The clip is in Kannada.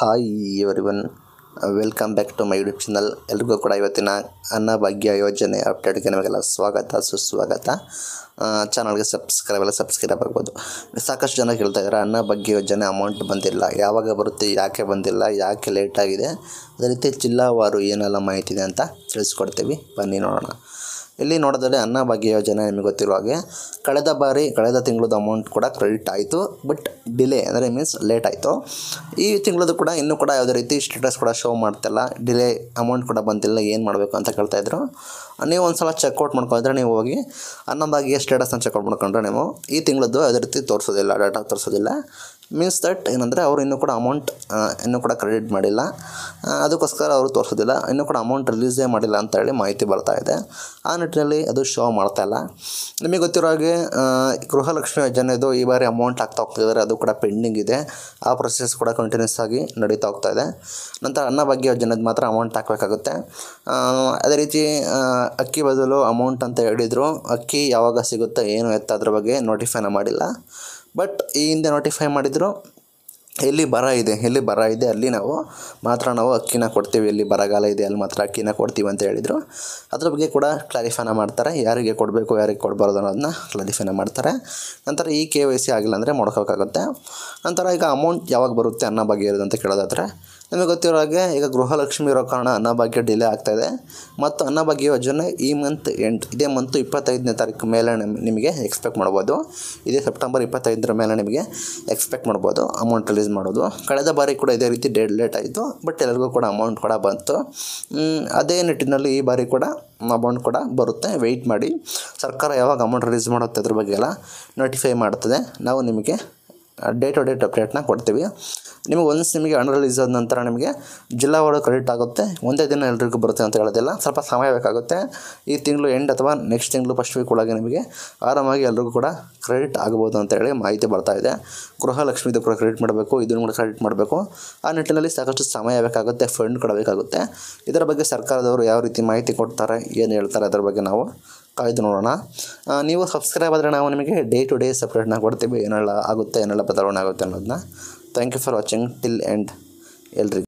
hi everyone welcome back to my YouTube channel ಎಲ್ರಿಗೂ ಕೂಡ ಇವತ್ತಿನ ಅನ್ನಭಾಗ್ಯ ಯೋಜನೆ ಅಪ್ಡೇಟ್ಗೆ ನಿಮಗೆಲ್ಲ ಸ್ವಾಗತ ಸುಸ್ವಾಗತ ಚಾನಲ್ಗೆ ಸಬ್ಸ್ಕ್ರೈಬ್ ಎಲ್ಲ ಸಬ್ಸ್ಕ್ರೈಬ್ ಆಗ್ಬೋದು ಸಾಕಷ್ಟು ಜನ ಕೇಳ್ತಾ ಇದ್ದಾರೆ ಅನ್ನಭಾಗ್ಯ ಯೋಜನೆ ಅಮೌಂಟ್ ಬಂದಿಲ್ಲ ಯಾವಾಗ ಬರುತ್ತೆ ಯಾಕೆ ಬಂದಿಲ್ಲ ಯಾಕೆ ಲೇಟ್ ಆಗಿದೆ ಅದೇ ರೀತಿ ಜಿಲ್ಲಾವಾರು ಏನೆಲ್ಲ ಮಾಹಿತಿ ಇದೆ ಅಂತ ತಿಳಿಸ್ಕೊಡ್ತೀವಿ ಬನ್ನಿ ನೋಡೋಣ ಇಲ್ಲಿ ನೋಡಿದ್ರೆ ಅನ್ನಭಾಗ್ಯ ಯೋಜನೆ ನಿಮಗೆ ಗೊತ್ತಿರೋ ಹಾಗೆ ಕಳೆದ ಬಾರಿ ಕಳೆದ ತಿಂಗಳದ ಅಮೌಂಟ್ ಕೂಡ ಕ್ರೆಡಿಟ್ ಆಯಿತು ಬಟ್ ಡಿಲೇ ಅಂದರೆ ಮೀನ್ಸ್ ಲೇಟ್ ಆಯಿತು ಈ ತಿಂಗಳದ್ದು ಕೂಡ ಇನ್ನೂ ಕೂಡ ಯಾವುದೇ ರೀತಿ ಸ್ಟೇಟಸ್ ಕೂಡ ಶೋ ಮಾಡ್ತಿಲ್ಲ ಡಿಲೇ ಅಮೌಂಟ್ ಕೂಡ ಬಂದಿಲ್ಲ ಏನು ಮಾಡಬೇಕು ಅಂತ ಕೇಳ್ತಾಯಿದ್ರು ನೀವು ಒಂದು ಸಲ ಚೆಕ್ಔಟ್ ಮಾಡ್ಕೊಂಡ್ರೆ ನೀವು ಹೋಗಿ ಅನ್ನಭಾಗ್ಯ ಸ್ಟೇಟಸ್ನ ಚೆಕ್ಔಟ್ ಮಾಡ್ಕೊಂಡ್ರೆ ನೀವು ಈ ತಿಂಗಳದ್ದು ಯಾವುದೇ ರೀತಿ ತೋರಿಸೋದಿಲ್ಲ ಡಾಟಾ ತೋರಿಸೋದಿಲ್ಲ ಮೀನ್ಸ್ ದಟ್ ಏನಂದರೆ ಅವರು ಇನ್ನೂ ಕೂಡ ಅಮೌಂಟ್ ಇನ್ನೂ ಕೂಡ ಕ್ರೆಡಿಟ್ ಮಾಡಿಲ್ಲ ಆ, ಅದಕ್ಕೋಸ್ಕರ ಅವರು ತೋರಿಸೋದಿಲ್ಲ ಇನ್ನೂ ಕೂಡ ಅಮೌಂಟ್ ರಿಲೀಸೇ ಮಾಡಿಲ್ಲ ಅಂತ ಹೇಳಿ ಮಾಹಿತಿ ಬರ್ತಾ ಇದೆ ಆ ನಿಟ್ಟಿನಲ್ಲಿ ಅದು ಶೋ ಮಾಡ್ತಾ ಇಲ್ಲ ನಿಮಗೆ ಗೊತ್ತಿರೋ ಹಾಗೆ ಆ, ಗೃಹಲಕ್ಷ್ಮಿ ಯೋಜನೆದು ಈ ಬಾರಿ ಅಮೌಂಟ್ ಹಾಕ್ತಾ ಹೋಗ್ತಿದ್ದಾರೆ ಅದು ಕೂಡ ಪೆಂಡಿಂಗ್ ಇದೆ ಆ ಪ್ರೊಸೆಸ್ ಕೂಡ ಕಂಟಿನ್ಯೂಸ್ ಆಗಿ ನಡೀತಾ ಹೋಗ್ತಾ ಇದೆ ನಂತರ ಅನ್ನಭಾಗ್ಯ ಯೋಜನೆದು ಮಾತ್ರ ಅಮೌಂಟ್ ಹಾಕಬೇಕಾಗುತ್ತೆ ಅದೇ ರೀತಿ ಆ, ಅಕ್ಕಿ ಬದಲು ಅಮೌಂಟ್ ಅಂತ ಹೇಳಿದರು ಅಕ್ಕಿ ಯಾವಾಗ ಸಿಗುತ್ತೆ ಏನು ಎತ್ತ ಅದ್ರ ಬಗ್ಗೆ ನೋಟಿಫೈನ ಮಾಡಿಲ್ಲ ಬಟ್ ಈ ಹಿಂದೆ ನೋಟಿಫೈ ಮಾಡಿದರು ಎಲ್ಲಿ ಬರ ಇದೆ ಎಲ್ಲಿ ಬರ ಇದೆ ಅಲ್ಲಿ ನಾವು ಮಾತ್ರ ನಾವು ಅಕ್ಕಿನ ಕೊಡ್ತೀವಿ ಎಲ್ಲಿ ಬರಗಾಲ ಇದೆ ಅಲ್ಲಿ ಮಾತ್ರ ಅಕ್ಕಿನ ಕೊಡ್ತೀವಿ ಅಂತ ಹೇಳಿದರು ಅದ್ರ ಬಗ್ಗೆ ಕೂಡ ಕ್ಲಾರಿಫೈನ ಮಾಡ್ತಾರೆ ಯಾರಿಗೆ ಕೊಡಬೇಕು ಯಾರಿಗೆ ಕೊಡಬಾರ್ದು ಅನ್ನೋದನ್ನ ಕ್ಲಾರಿಫೈನ ಮಾಡ್ತಾರೆ ನಂತರ ಈ ಕೆ ವೈ ಸಿ ಆಗಿಲ್ಲ ಅಂದರೆ ಮಾಡ್ಕೋಬೇಕಾಗುತ್ತೆ ನಂತರ ಈಗ ಅಮೌಂಟ್ ಯಾವಾಗ ಬರುತ್ತೆ ಅನ್ನೋ ಬಗ್ಗೆ ಇರೋದು ಅಂತ ಕೇಳೋದಾದರೆ ನಿಮಗೆ ಗೊತ್ತಿರೋ ಹಾಗೆ ಈಗ ಗೃಹಲಕ್ಷ್ಮಿ ಇರೋ ಕಾರಣ ಅನ್ನಭಾಗ್ಯ ಡಿಲೇ ಆಗ್ತಾಯಿದೆ ಮತ್ತು ಅನ್ನಭಾಗ್ಯ ಯೋಜನೆ ಈ ಮಂತ್ ಎಂಟ್ ಇದೇ ಮಂತು ಇಪ್ಪತ್ತೈದನೇ ತಾರೀಕು ಮೇಲೆ ನಿಮ್- ನಿಮಗೆ ಎಕ್ಸ್ಪೆಕ್ಟ್ ಮಾಡ್ಬೋದು ಇದೇ ಸೆಪ್ಟೆಂಬರ್ ಇಪ್ಪತ್ತೈದರ ಮೇಲೆ ನಿಮಗೆ ಎಕ್ಸ್ಪೆಕ್ಟ್ ಮಾಡ್ಬೋದು ಅಮೌಂಟ್ ರಿಲೀಸ್ ಮಾಡೋದು ಕಳೆದ ಬಾರಿ ಕೂಡ ಇದೇ ರೀತಿ ಡೇಟ್ ಲೇಟ್ ಆಯಿತು ಬಟ್ ಎಲ್ಲರಿಗೂ ಕೂಡ ಅಮೌಂಟ್ ಕೂಡ ಬಂತು ಮ್, ಅದೇ ನಿಟ್ಟಿನಲ್ಲಿ ಈ ಬಾರಿ ಕೂಡ ಅಮೌಂಟ್ ಕೂಡ ಬರುತ್ತೆ ವೆಯ್ಟ್ ಮಾಡಿ ಸರ್ಕಾರ ಯಾವಾಗ ಅಮೌಂಟ್ ರಿಲೀಸ್ ಮಾಡುತ್ತೆ ಅದ್ರ ಬಗ್ಗೆ ಎಲ್ಲ ನೋಟಿಫೈ ಮಾಡ್ತದೆ ನಾವು ನಿಮಗೆ ಡೇ ಟು ಡೇಟ್ ಅಪ್ಡೇಟ್ನ ಕೊಡ್ತೀವಿ ನಿಮಗೆ ಒನ್ಸ್ ನಿಮಗೆ ಹಣ ರಿಲೀಸ್ ಆದ ನಂತರ ನಿಮಗೆ ಜಿಲ್ಲಾವಾರು ಕ್ರೆಡಿಟ್ ಆಗುತ್ತೆ ಒಂದೇ ದಿನ ಎಲ್ರಿಗೂ ಬರುತ್ತೆ ಅಂತ ಹೇಳೋದಿಲ್ಲ ಸ್ವಲ್ಪ ಸಮಯ ಬೇಕಾಗುತ್ತೆ ಈ ತಿಂಗಳು ಎಂಡ್ ಅಥವಾ ನೆಕ್ಸ್ಟ್ ತಿಂಗಳು ಫಸ್ಟ್ ವೀಕ್ ಒಳಗೆ ನಿಮಗೆ ಆರಾಮಾಗಿ ಎಲ್ರಿಗೂ ಕೂಡ ಕ್ರೆಡಿಟ್ ಆಗ್ಬೋದು ಅಂತ ಹೇಳಿ ಮಾಹಿತಿ ಬರ್ತಾ ಇದೆ ಗೃಹಲಕ್ಷ್ಮಿದು ಕೂಡ ಕ್ರೆಡಿಟ್ ಮಾಡಬೇಕು ಇದನ್ನು ಕೂಡ ಕ್ರೆಡಿಟ್ ಮಾಡಬೇಕು ಆ ನಿಟ್ಟಿನಲ್ಲಿ ಸಾಕಷ್ಟು ಸಮಯ ಬೇಕಾಗುತ್ತೆ ಫಂಡ್ ಕೊಡಬೇಕಾಗುತ್ತೆ ಇದರ ಬಗ್ಗೆ ಸರ್ಕಾರದವರು ಯಾವ ರೀತಿ ಮಾಹಿತಿ ಕೊಡ್ತಾರೆ ಏನು ಹೇಳ್ತಾರೆ ಅದರ ಬಗ್ಗೆ ನಾವು ಕಾಯ್ದು ನೋಡೋಣ ಆ, ನೀವು ಸಬ್ಸ್ಕ್ರೈಬ್ ಆದರೆ ನಾವು ನಿಮಗೆ ಡೇ ಟು ಡೇ ಸಪ್ರೇಟ್ನ ಕೊಡ್ತೀವಿ ಏನೆಲ್ಲ ಆಗುತ್ತೆ ಏನೆಲ್ಲ ಬದಲಾವಣೆ ಆಗುತ್ತೆ ಅನ್ನೋದನ್ನ thank you for watching till end ಎಲ್ರಿಗೂ